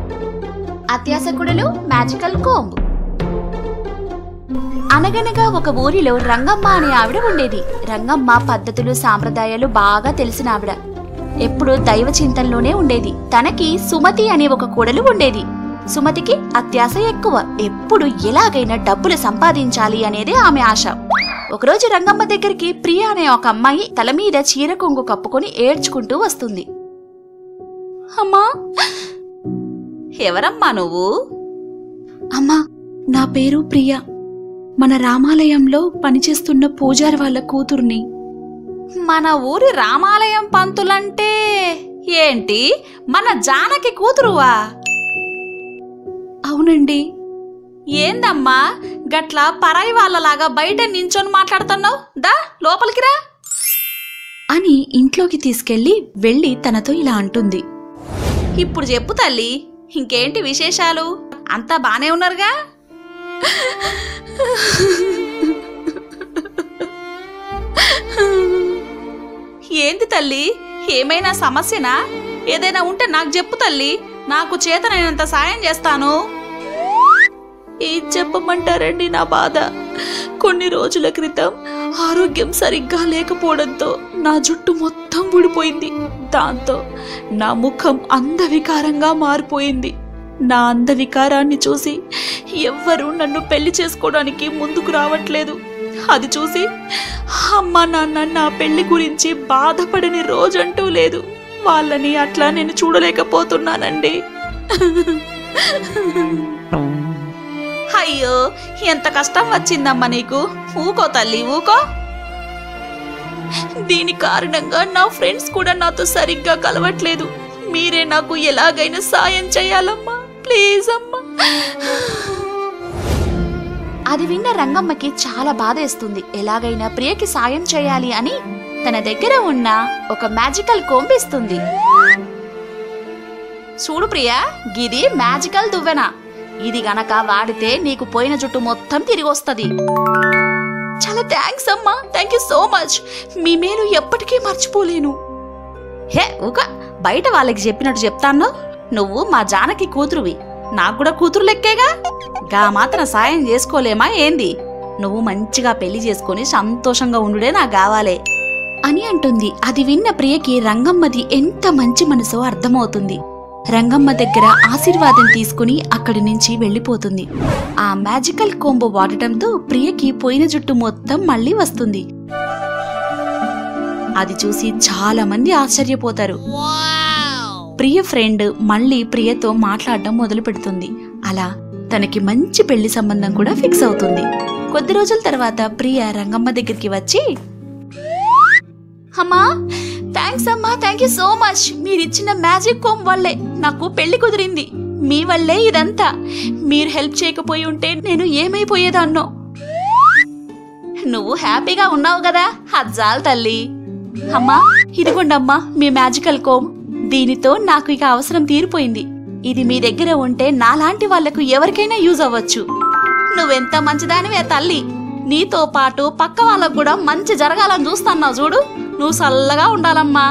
అత్యాసకుడులు magical comb అనగనగా ఒక ఊరిలో రంగమ్మ అనే ఆవిడ ఉండేది రంగమ్మ పద్ధతులు సాంప్రదాయాలు బాగా తెలిసిన ఆవిడ ఎప్పుడు దైవ చింతనలోనే ఉండేది తనకి సుమతి అనే ఒక కోడలు ఉండేది సుమతికి అత్యాస ఎక్కువ ఎప్పుడు ఎలాగైనా డబ్బులు సంపాదించాలి అనేదే ఆమె ఆశ ఒకరోజు రంగమ్మ దగ్గరికి ప్రియ అనే ఒక అమ్మాయి తల మీద చీర కొంగు కప్పుకొని ఏడ్చుకుంటూ వస్తుంది అమ్మా ఎవరమ్మా నువ్వు అమ్మా నా పేరు ప్రియ మన రామాలయంలో పనిచేస్తున్న పూజారి వాళ్ళ కూతుర్ని మన ఊరి రామాలయం పంతులంటే ఏంటి మన జానకి కూతురువా అవునండి ఏందమ్మా గట్ల పరాయి వాళ్ళలాగా బయట నించొని మాట్లాడుతున్నావు దా లోపలికి రా అని ఇంట్లోకి తీసుకెళ్లి వెళ్లి తనతో ఇలా అంటుంది ఇప్పుడు చెప్పు తల్లి ఇంకేంటి విశేషాలు అంతా బానే ఉన్నారుగా ఏంది తల్లి ఏమైనా సమస్యనా ఏదైనా ఉంటే నాకు చెప్పు తల్లి నాకు చేతనైనంత సాయం చేస్తాను ఏం చెప్పమంటారండి నా బాధ కొన్ని రోజుల క్రితం ఆరోగ్యం సరిగ్గా లేకపోవడంతో నా జుట్టు మొత్తం ఊడిపోయింది దాంతో నా ముఖం అందవికారంగా మారిపోయింది నా అందవికారాన్ని చూసి ఎవ్వరూ నన్ను పెళ్లి చేసుకోవడానికి ముందుకు రావట్లేదు అది చూసి అమ్మ నాన్న నా పెళ్లి గురించి బాధపడని రోజంటూ లేదు వాళ్ళని అట్లా నేను చూడలేకపోతున్నానండి అయ్యో ఎంత కష్టం వచ్చిందమ్మా నీకు ఊకో తల్లి ఊకో దీని కారణంగా నా ఫ్రెండ్స్ కూడా నాతో సరిగ్గా కలవట్లేదు మీరే నాకు ఎలాగైనా సాయం చేయాలమ్మా ప్లీజ్ అమ్మా అది విన్న రంగమ్మకి చాలా బాధేస్తుంది ఎలాగైనా ప్రియకి సాయం చేయాలి అని తన దగ్గర ఉన్న ఒక మ్యాజికల్ కోంబిస్తుంది చూడు ప్రియా గిది మ్యాజికల్ దువ్వెన ఇది గనక వాడితే నీకు పోయిన జుట్టు మొత్తం తిరిగి వస్తుంది చాలా థ్యాంక్స్ అమ్మా థ్యాంక్ యూ సో మచ్ మీ మేలు ఎప్పటికీ మర్చిపోలేను హే ఊక బయట వాళ్ళకి చెప్పినట్టు చెప్తాను నువ్వు మా జానకి కూతురువి నాకు కూడా కూతురు లెక్కేగా గా మాత్రం సాయం చేసుకోలేమా ఏంది నువ్వు మంచిగా పెళ్లి చేసుకొని సంతోషంగా ఉండుడే నాకు కావాలే అని అంటుంది అది విన్న ప్రియకి రంగమ్మది ఎంత మంచి మనసో అర్థమవుతుంది రంగమ్మ దగ్గర ఆశీర్వాదం తీసుకుని అక్కడి నుంచి వెళ్ళిపోతుంది ఆ మ్యాజికల్ కోంబో వాడటంతో ప్రియకి పోయిన జుట్టు మొత్తం మళ్ళీ వస్తుంది అది చూసి చాలా మంది ఆశ్చర్యపోతారు ప్రియ ఫ్రెండ్ మళ్ళీ ప్రియతో మాట్లాడడం మొదలు పెడుతుంది అలా తనకి మంచి పెళ్లి సంబంధం కూడా ఫిక్స్ అవుతుంది కొద్ది రోజుల తర్వాత ప్రియ రంగమ్మ దగ్గరికి వచ్చి అమ్మా థ్యాంక్స్ అమ్మా థ్యాంక్ యూ సో మచ్ మీరిచ్చిన మ్యాజిక్ కోమ్ వల్లే నాకు పెళ్లి కుదిరింది మీ వల్లే ఇదంతా మీరు హెల్ప్ చేయకపోయి ఉంటే నేను ఏమైపోయేదాన్నో నువ్వు హ్యాపీగా ఉన్నావు కదా హజ్జాల్ తల్లి అమ్మా ఇదిగోండమ్మా మీ మ్యాజికల్ కోమ్ దీనితో నాకు ఇక అవసరం తీరిపోయింది ఇది మీ దగ్గర ఉంటే నాలాంటి వాళ్లకు ఎవరికైనా యూజ్ అవ్వచ్చు నువ్వెంత మంచిదానివే తల్లి నీతో పాటు పక్క వాళ్ళకు కూడా మంచి జరగాలని చూస్తున్నావు చూడు నువ్వు చల్లగా ఉండాలమ్మా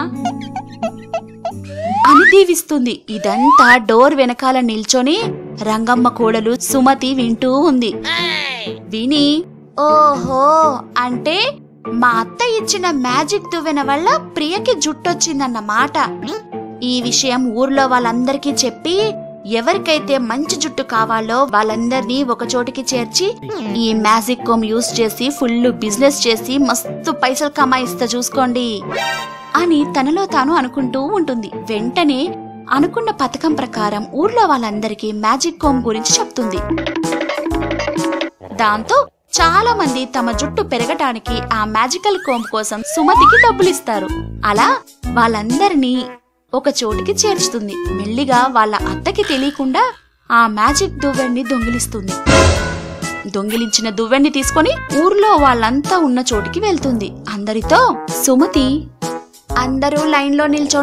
అని దీవిస్తుంది ఇదంతా డోర్ వెనకాల నిల్చొని రంగమ్మ కోడలు సుమతి వింటూ ఉంది విని ఓహో అంటే మా అత్త ఇచ్చిన మ్యాజిక్ దువ్వెన వల్ల ప్రియకి జుట్టొచ్చిందన్నమాట ఈ విషయం ఊర్లో వాళ్ళందరికీ చెప్పి ఎవరికైతే మంచి జుట్టు కావాలో వాళ్ళందరినీ ఒక చోటికి చేర్చి ఈ మ్యాజిక్ కోమ్ యూస్ చేసి ఫుల్ బిజినెస్ చేసి మస్తు పైసలు కమాయిస్తా చూసుకోండి అని తనలో తాను అనుకుంటూ ఉంటుంది వెంటనే అనుకున్న పథకం ప్రకారం ఊర్లో వాళ్ళందరికీ మ్యాజిక్ కోమ్ గురించి చెప్తుంది దాంతో చాలా మంది తమ జుట్టు పెరగటానికి ఆ మ్యాజికల్ కోమ్ కోసం సుమతికి డబ్బులిస్తారు అలా వాళ్ళందరినీ ఒక చోటికి చేర్చుతుంది మెల్లిగా వాళ్ళ అత్తకి తెలియకుండా ఆ మ్యాజిక్ దువ్వెన్ని దొంగిలిస్తుంది దొంగిలించిన దువ్వెన్ని తీసుకొని ఊర్లో వాళ్ళంతా ఉన్న చోటికి వెళ్తుంది అందరితో సుమతి అందరూ లైన్లో నిల్చోండి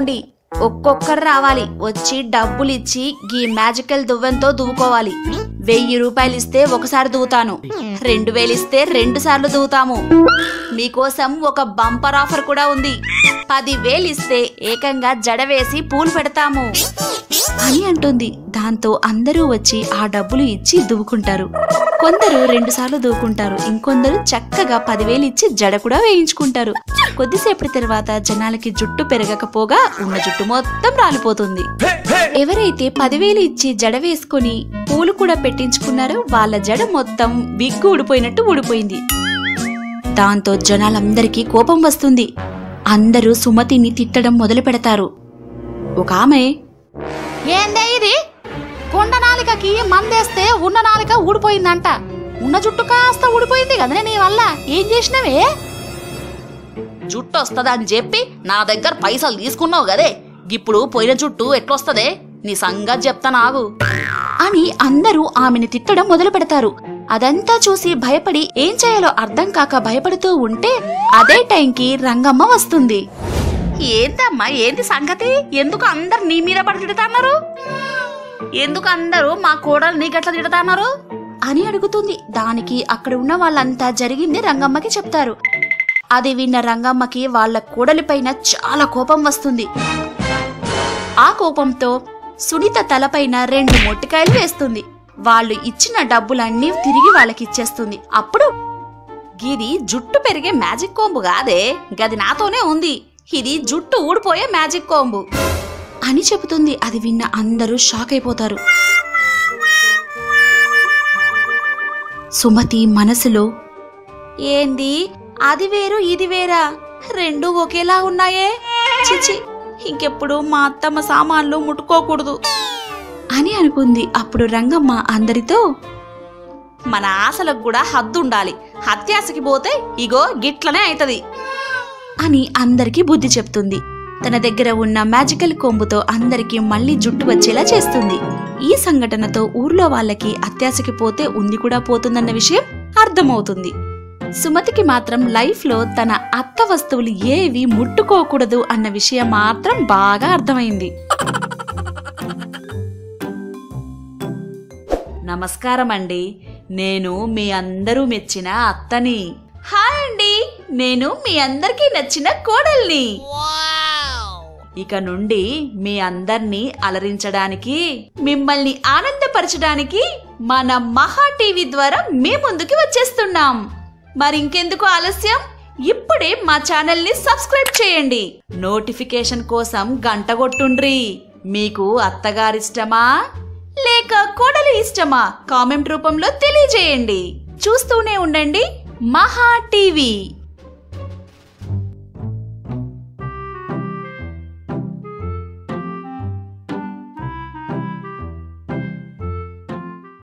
ఒక్కొక్కరు రావాలి వచ్చి డబ్బులిచ్చి గీ మ్యాజికల్ దువ్వెంతో దువ్వుకోవాలి వెయ్యి రూపాయలు ఇస్తే ఒకసారి దువ్వుతాను రెండు వేలు ఇస్తే రెండు సార్లు దువ్వుతాము మీకోసం ఒక బంపర్ ఆఫర్ కూడా ఉంది పదివేలు ఇస్తే ఏకంగా జడ వేసి పూలు పెడతాము అని అంటుంది దాంతో అందరూ వచ్చి ఆ డబ్బులు ఇచ్చి దువ్వుకుంటారు కొందరు రెండు సార్లు దువ్వుకుంటారు ఇంకొందరు చక్కగా పదివేలు ఇచ్చి జడ కూడా వేయించుకుంటారు కొద్దిసేపటి తర్వాత జనాలకి జుట్టు పెరగకపోగా ఉన్న జుట్టు మొత్తం రాలిపోతుంది ఎవరైతే పదివేలు ఇచ్చి జడ వేసుకొని పూలు కూడా పెట్టించుకున్నారో వాళ్ళ జడ మొత్తం విగ్గు ఊడిపోయినట్టు ఊడిపోయింది దాంతో జనాలందరికీ కోపం వస్తుంది అందరూ సుమతిని తిట్టడం మొదలు పెడతారు ఒక ఆమె ఏందే ఇది కొండ నాలికకి మందేస్తే ఉన్న నాలిక ఊడిపోయిందంట ఉన్న జుట్టు కాస్త ఊడిపోయింది కదనే నీ వల్ల ఏం చేసినవే జుట్టు వస్తదని చెప్పి నా దగ్గర పైసలు తీసుకున్నావు గదే ఇప్పుడు పోయిన జుట్టు ఎట్లొస్తదే నీ సంగతి చెప్తా నాగు అని అందరూ ఆమెను తిట్టడం మొదలు పెడతారు అదంతా చూసి భయపడి ఏం చేయాలో అర్థం కాక భయపడుతూ ఉంటే అదే టైంకి రంగమ్మ వస్తుంది ఏందమ్మా ఏంది సంగతి ఎందుకు అందరు నీ మీద పడి తిడతాన్నారు ఎందుకు అందరూ మా కోడల్ని గట్ల తిడతాన్నారు అని అడుగుతుంది దానికి అక్కడ ఉన్న వాళ్ళంతా జరిగింది రంగమ్మకి చెప్తారు అది విన్న రంగమ్మకి వాళ్ళ కోడలిపైన చాలా కోపం వస్తుంది ఆ కోపంతో సునీత తలపైన రెండు మొట్టికాయలు వేస్తుంది వాళ్ళు ఇచ్చిన డబ్బులన్నీ తిరిగి వాళ్ళకి ఇచ్చేస్తుంది అప్పుడు గిది జుట్టు పెరిగే మ్యాజిక్ కోంబు కాదే గది నాతోనే ఉంది ఇది జుట్టు ఊడిపోయే మ్యాజిక్ కోంబు అని చెబుతుంది అది విన్న అందరూ షాక్ అయిపోతారు సుమతి మనసులో ఏంది అది వేరు ఇది వేరా రెండు ఒకేలా ఉన్నాయే చిచి ఇంకెప్పుడు మా అత్తమ్మ సామాన్లు ముట్టుకోకూడదు అని అనుకుంది అప్పుడు రంగమ్మ అందరితో మన ఆశలకు కూడా హద్దు ఉండాలి హత్యాసకి పోతే ఇగో గిట్లనే అవుతుంది అని అందరికీ బుద్ధి చెప్తుంది తన దగ్గర ఉన్న మ్యాజికల్ కొమ్ముతో అందరికీ మళ్ళీ జుట్టు వచ్చేలా చేస్తుంది ఈ సంఘటనతో ఊర్లో వాళ్ళకి అత్యాశకి పోతే ఉంది కూడా పోతుందన్న విషయం అర్థమవుతుంది సుమతికి మాత్రం లైఫ్ లో తన అత్త వస్తువులు ఏవి ముట్టుకోకూడదు అన్న విషయం మాత్రం బాగా అర్థమైంది నమస్కారం అండి నేను మీ అందరూ మెచ్చిన అత్తని హాయ్ అండి నేను మీ అందరికీ నచ్చిన కోడల్ని ఇక నుండి మీ అందర్నీ అలరించడానికి మిమ్మల్ని ఆనందపరచడానికి మన మహా టీవీ ద్వారా మీ ముందుకి వచ్చేస్తున్నాం మరింకెందుకు ఆలస్యం ఇప్పుడే మా ఛానల్ ని సబ్స్క్రైబ్ చేయండి నోటిఫికేషన్ కోసం గంట కొట్టుండ్రి మీకు అత్తగారిష్టమా లేక కోడలు ఇష్టమా కామెంట్ రూపంలో తెలియజేయండి చూస్తూనే ఉండండి మహా టీవీ